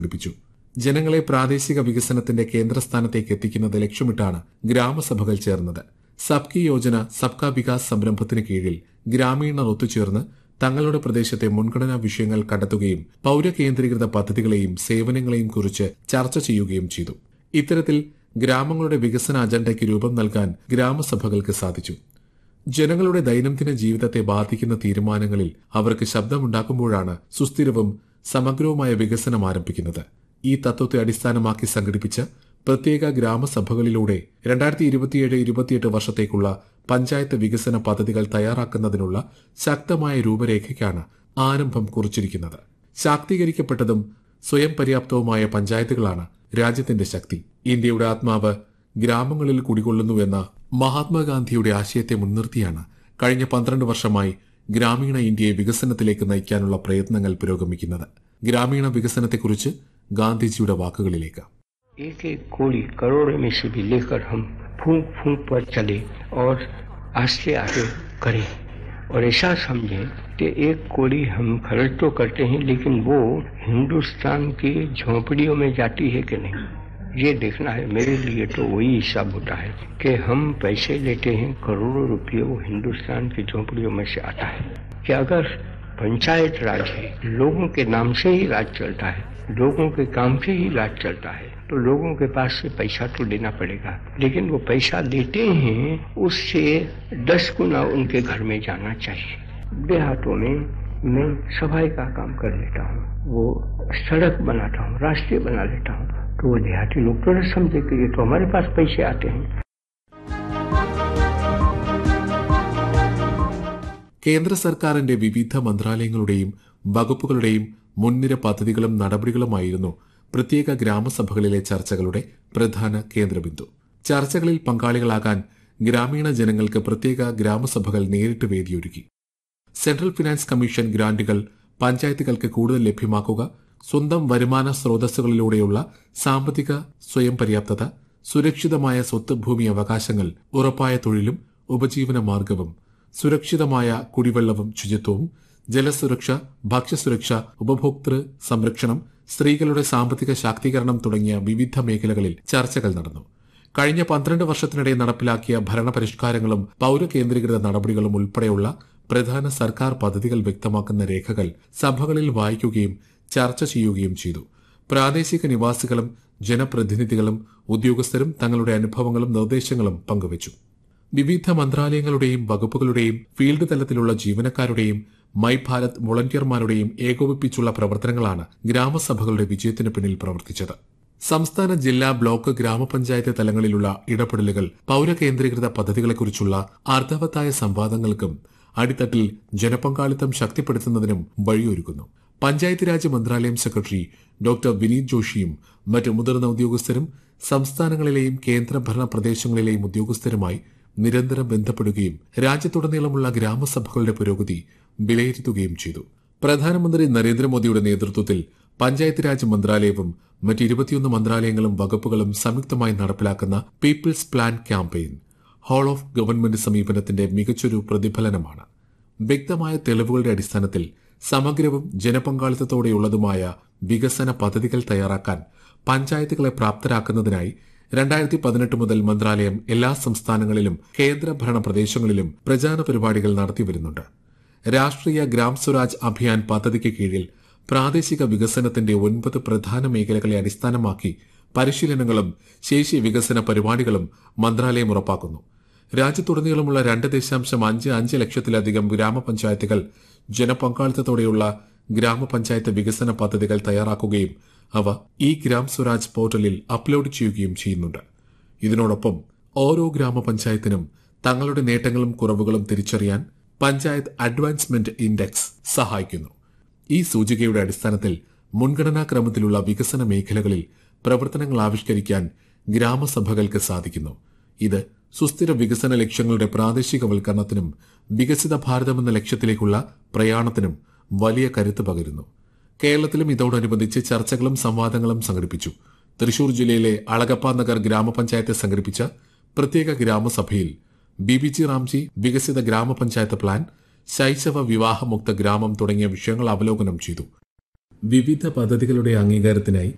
സംഘടിപ്പിച്ചു ജനങ്ങളെ പ്രാദേശിക വികസനത്തിന്റെ കേന്ദ്രസ്ഥാനത്തേക്ക് എത്തിക്കുന്നത് ലക്ഷ്യമിട്ടാണ് ഗ്രാമസഭകൾ ചേർന്നത് സബ്കി യോജന സബ്കാ വികാസ് സംരംഭത്തിന് കീഴിൽ ഗ്രാമീണർ ഒത്തുചേർന്ന് തങ്ങളുടെ പ്രദേശത്തെ മുൻഗണനാ വിഷയങ്ങൾ കണ്ടെത്തുകയും പൌരകേന്ദ്രീകൃത പദ്ധതികളെയും സേവനങ്ങളെയും കുറിച്ച് ചർച്ച ചെയ്യുകയും ചെയ്തു ഇത്തരത്തിൽ ഗ്രാമങ്ങളുടെ വികസന അജണ്ടയ്ക്ക് രൂപം നൽകാൻ ഗ്രാമസഭകൾക്ക് സാധിച്ചു ജനങ്ങളുടെ ദൈനംദിന ജീവിതത്തെ ബാധിക്കുന്ന തീരുമാനങ്ങളിൽ അവർക്ക് ശബ്ദമുണ്ടാക്കുമ്പോഴാണ് സുസ്ഥിരവും സമഗ്രവുമായ വികസനം ആരംഭിക്കുന്നത് ഈ തത്വത്തെ അടിസ്ഥാനമാക്കി സംഘടിപ്പിച്ച പ്രത്യേക ഗ്രാമസഭകളിലൂടെ രണ്ടായിരത്തി ഇരുപത്തിയേഴ് ഇരുപത്തിയെട്ട് വർഷത്തേക്കുള്ള പഞ്ചായത്ത് വികസന പദ്ധതികൾ തയ്യാറാക്കുന്നതിനുള്ള ശക്തമായ രൂപരേഖയ്ക്കാണ് ആരംഭം കുറിച്ചിരിക്കുന്നത് ശാക്തീകരിക്കപ്പെട്ടതും സ്വയം പര്യാപ്തവുമായ പഞ്ചായത്തുകളാണ് രാജ്യത്തിന്റെ ശക്തി ഇന്ത്യയുടെ ആത്മാവ് ഗ്രാമങ്ങളിൽ കുടികൊള്ളുന്നുവെന്ന മഹാത്മാഗാന്ധിയുടെ ആശയത്തെ മുൻനിർത്തിയാണ് കഴിഞ്ഞ പന്ത്രണ്ട് വർഷമായി ഗ്രാമീണ ഇന്ത്യയെ വികസനത്തിലേക്ക് നയിക്കാനുള്ള പ്രയത്നങ്ങൾ പുരോഗമിക്കുന്നത് ഗ്രാമീണ വികസനത്തെക്കുറിച്ച് ഗാന്ധിജിയുടെ വാക്കുകളിലേക്ക് एक एक कोड़ी करोड़ों में से भी लेकर हम फूंक फूंक पर चले और आस्ते आगे करें और ऐसा समझें कि एक कोड़ी हम खर्च तो करते हैं लेकिन वो हिंदुस्तान की झोंपड़ियों में जाती है कि नहीं ये देखना है मेरे लिए तो वही हिसाब होता है कि हम पैसे लेते हैं करोड़ों रुपये वो हिंदुस्तान की झोंपड़ियों में से आता है कि अगर पंचायत राज है लोगों के नाम से ही राज चलता है लोगों के काम से ही राज चलता है तो लोगों के पास से पैसा तो लेना पड़ेगा लेकिन वो पैसा लेते हैं उससे दस गुना उनके घर में जाना चाहिए देहातों में मैं सफाई का काम कर लेता हूँ वो सड़क बनाता हूँ रास्ते बना लेता हूँ तो वो देहाती लोग तो नहीं समझे कि ये तो हमारे पास पैसे आते हैं കേന്ദ്ര സർക്കാരിന്റെ വിവിധ മന്ത്രാലയങ്ങളുടെയും വകുപ്പുകളുടെയും മുൻനിര പദ്ധതികളും നടപടികളുമായിരുന്നു പ്രത്യേക ഗ്രാമസഭകളിലെ ചർച്ചകളുടെ പ്രധാന കേന്ദ്രബിന്ദു ചർച്ചകളിൽ പങ്കാളികളാകാൻ ഗ്രാമീണ ജനങ്ങൾക്ക് പ്രത്യേക ഗ്രാമസഭകൾ നേരിട്ട് വേദിയൊരുക്കി സെൻട്രൽ ഫിനാൻസ് കമ്മീഷൻ ഗ്രാന്റുകൾ പഞ്ചായത്തുകൾക്ക് കൂടുതൽ ലഭ്യമാക്കുക സ്വന്തം വരുമാന സ്രോതസ്സുകളിലൂടെയുള്ള സാമ്പത്തിക സ്വയം പര്യാപ്തത സുരക്ഷിതമായ സ്വത്ത് ഭൂമി അവകാശങ്ങൾ ഉറപ്പായ തൊഴിലും ഉപജീവന മാർഗവും സുരക്ഷിതമായ കുടിവെള്ളവും ശുചിത്വവും ജലസുരക്ഷ ഭക്ഷ്യസുരക്ഷ ഉപഭോക്തൃ സംരക്ഷണം സ്ത്രീകളുടെ സാമ്പത്തിക ശാക്തീകരണം തുടങ്ങിയ വിവിധ മേഖലകളിൽ ചർച്ചകൾ നടന്നു കഴിഞ്ഞ പന്ത്രണ്ട് വർഷത്തിനിടെ നടപ്പിലാക്കിയ ഭരണപരിഷ്കാരങ്ങളും പൌരകേന്ദ്രീകൃത നടപടികളും ഉൾപ്പെടെയുള്ള പ്രധാന സർക്കാർ പദ്ധതികൾ വ്യക്തമാക്കുന്ന രേഖകൾ സഭകളിൽ വായിക്കുകയും ചർച്ച ചെയ്യുകയും ചെയ്തു പ്രാദേശിക നിവാസികളും ജനപ്രതിനിധികളും ഉദ്യോഗസ്ഥരും തങ്ങളുടെ അനുഭവങ്ങളും നിർദ്ദേശങ്ങളും പങ്കുവച്ചു വിവിധ മന്ത്രാലയങ്ങളുടെയും വകുപ്പുകളുടെയും ഫീൽഡ് തലത്തിലുള്ള ജീവനക്കാരുടെയും മൈ ഭാരത് വോളണ്ടിയർമാരുടെയും ഏകോപിപ്പിച്ചുള്ള പ്രവർത്തനങ്ങളാണ് ഗ്രാമസഭകളുടെ വിജയത്തിന് പിന്നിൽ പ്രവർത്തിച്ചത് സംസ്ഥാന ജില്ലാ ബ്ലോക്ക് ഗ്രാമപഞ്ചായത്ത് തലങ്ങളിലുള്ള ഇടപെടലുകൾ പൌരകേന്ദ്രീകൃത പദ്ധതികളെക്കുറിച്ചുള്ള അർത്ഥവത്തായ സംവാദങ്ങൾക്കും അടിത്തട്ടിൽ ജനപങ്കാളിത്തം ശക്തിപ്പെടുത്തുന്നതിനും വഴിയൊരുക്കുന്നു പഞ്ചായത്ത് രാജ് മന്ത്രാലയം സെക്രട്ടറി ഡോക്ടർ വിനീത് ജോഷിയും മറ്റ് മുതിർന്ന ഉദ്യോഗസ്ഥരും സംസ്ഥാനങ്ങളിലെയും കേന്ദ്രഭരണ പ്രദേശങ്ങളിലെയും ഉദ്യോഗസ്ഥരുമായി നിരന്തരം ബന്ധപ്പെടുകയും രാജ്യത്തുടനീളമുള്ള ഗ്രാമസഭകളുടെ പുരോഗതി വിലയിരുത്തുകയും ചെയ്തു പ്രധാനമന്ത്രി നരേന്ദ്രമോദിയുടെ നേതൃത്വത്തിൽ പഞ്ചായത്ത് രാജ് മന്ത്രാലയവും മറ്റ് ഇരുപത്തിയൊന്ന് മന്ത്രാലയങ്ങളും വകുപ്പുകളും സംയുക്തമായി നടപ്പിലാക്കുന്ന people's plan campaign whole of government സമീപനത്തിന്റെ മികച്ചൊരു പ്രതിഫലനമാണ് വ്യക്തമായ തെളിവുകളുടെ അടിസ്ഥാനത്തിൽ സമഗ്രവും ജനപങ്കാളിത്തത്തോടെയുള്ളതുമായ വികസന പദ്ധതികൾ തയ്യാറാക്കാൻ പഞ്ചായത്തുകളെ പ്രാപ്തരാക്കുന്നതിനായി രണ്ടായിരത്തി പതിനെട്ട് മുതൽ മന്ത്രാലയം എല്ലാ സംസ്ഥാനങ്ങളിലും കേന്ദ്രഭരണ പ്രദേശങ്ങളിലും പ്രചാരണ പരിപാടികൾ നടത്തിവരുന്നുണ്ട് രാഷ്ട്രീയ ഗ്രാം സ്വരാജ് അഭിയാൻ പദ്ധതിക്ക് കീഴിൽ പ്രാദേശിക വികസനത്തിന്റെ ഒൻപത് പ്രധാന മേഖലകളെ അടിസ്ഥാനമാക്കി പരിശീലനങ്ങളും ശേഷി വികസന പരിപാടികളും മന്ത്രാലയം ഉറപ്പാക്കുന്നു രാജ്യത്തുടനീളമുള്ള രണ്ട് ദശാംശം അഞ്ച് അഞ്ച് ലക്ഷത്തിലധികം ഗ്രാമപഞ്ചായത്തുകൾ ജനപങ്കാളിത്തത്തോടെയുള്ള ഗ്രാമപഞ്ചായത്ത് വികസന പദ്ധതികൾ തയ്യാറാക്കുകയും അവ ഈ ഗ്രാം സ്വരാജ് പോർട്ടലിൽ അപ്ലോഡ് ചെയ്യുകയും ചെയ്യുന്നുണ്ട് ഇതിനോടൊപ്പം ഓരോ ഗ്രാമപഞ്ചായത്തിനും തങ്ങളുടെ നേട്ടങ്ങളും കുറവുകളും തിരിച്ചറിയാൻ പഞ്ചായത്ത് അഡ്വാൻസ്മെന്റ് ഇൻഡെക്സ് സഹായിക്കുന്നു ഈ സൂചികയുടെ അടിസ്ഥാനത്തിൽ മുൻഗണനാ ക്രമത്തിലുള്ള വികസന മേഖലകളിൽ പ്രവർത്തനങ്ങൾ ആവിഷ്കരിക്കാൻ ഗ്രാമസഭകൾക്ക് സാധിക്കുന്നു ഇത് സുസ്ഥിര വികസന ലക്ഷ്യങ്ങളുടെ പ്രാദേശികവൽക്കരണത്തിനും വികസിത ഭാരതമെന്ന ലക്ഷ്യത്തിലേക്കുള്ള പ്രയാണത്തിനും വലിയ കരുത്ത് പകരുന്നു കേരളത്തിലും ഇതോടനുബന്ധിച്ച് ചർച്ചകളും സംവാദങ്ങളും സംഘടിപ്പിച്ചു തൃശൂർ ജില്ലയിലെ അളഗപ്പ നഗർ ഗ്രാമപഞ്ചായത്ത് സംഘടിപ്പിച്ച പ്രത്യേക ഗ്രാമസഭയിൽ ബി ബി ജി റാംജി വികസിത ഗ്രാമപഞ്ചായത്ത് പ്ലാൻ ശൈശവ വിവാഹമുക്ത ഗ്രാമം തുടങ്ങിയ വിഷയങ്ങൾ അവലോകനം ചെയ്തു വിവിധ പദ്ധതികളുടെ അംഗീകാരത്തിനായി